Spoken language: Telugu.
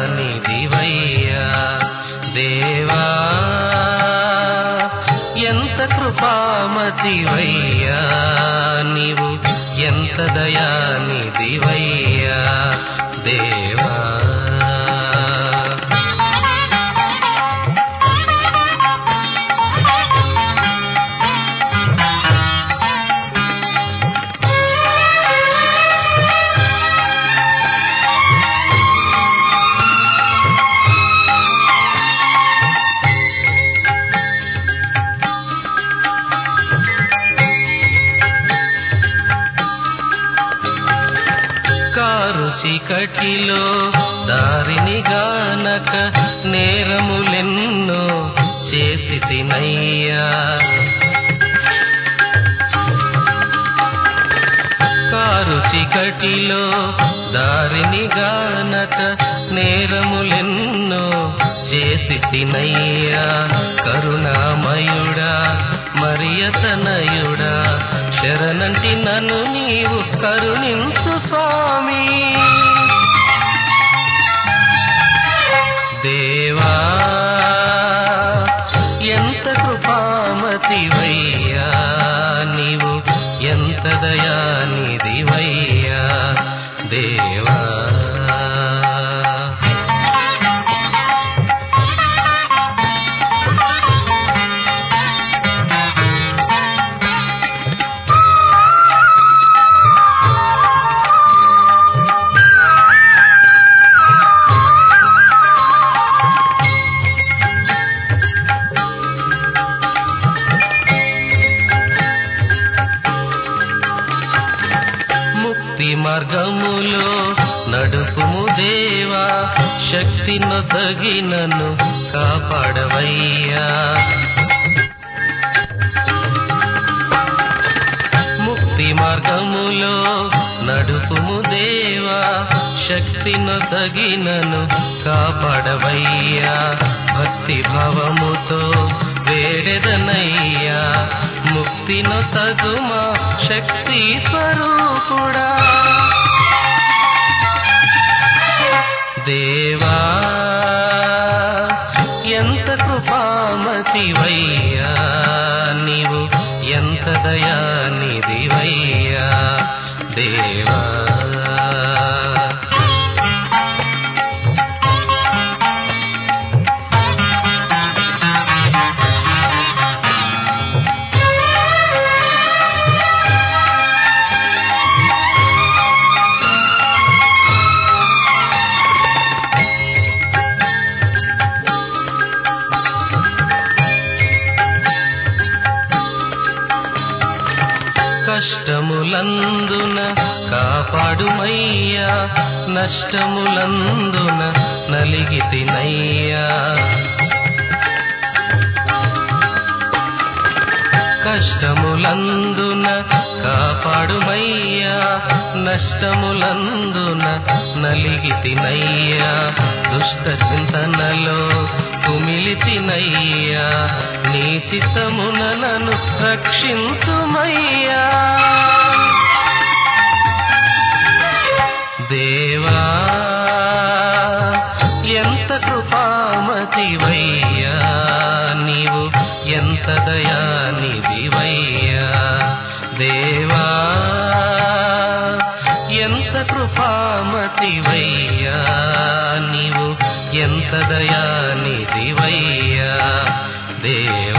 దయానిధివయ్యా దేవా ఎంత కృపామతివయ్యా నీవు ఎంత దయానిధివయ్యా దేవా కారు చీకటిలో దారిని గానక నేరములెన్నో చేసి తినయ్యా కారు చీకటిలో దారిని గానక నేరములెన్నో చేసి తినయ్యా కరుణామయుడా మరియతనయుడా శరణంటి నన్ను నీవు కరుణించు స్వామి దేవా ఎంత కృపామతివయ్యా నీవు ఎంత దయానిధివయ్యా దేవా ముక్తి మార్గములో నడుపుము దేవా శక్తి నొసగినను కాపాడవయ్యా ముక్తి మార్గములో నడుపుము దేవా శక్తి నొసగినను కాపాడవయ్యా భక్తి భావముతో వేడెదనయ్యా ముక్తి నొసగుమా శక్తి స్వరూపుడా దేవా ఎంత కృపామతివయ్యా నీవు ఎంత దయానిధివయ్యా దేవా కష్టములందున కాపాడుమయ్యా నష్టములందున నలిగితినయ్యా కష్టములందున కాపాడుమయ్యా నష్టములందున నలిగితినయ్యా దుష్ట చింతనలో కుమిలితినయ్యా నీ చిత్తమున నన్ను రక్షించుమయ్యా దేవా ఎంత కృపామతివయ్యా నీవు ఎంత దయానిధివయ్యా దేవా ఎంత కృపామతివయ్యా నీవు ఎంత దయానిధివయ్యా దేవా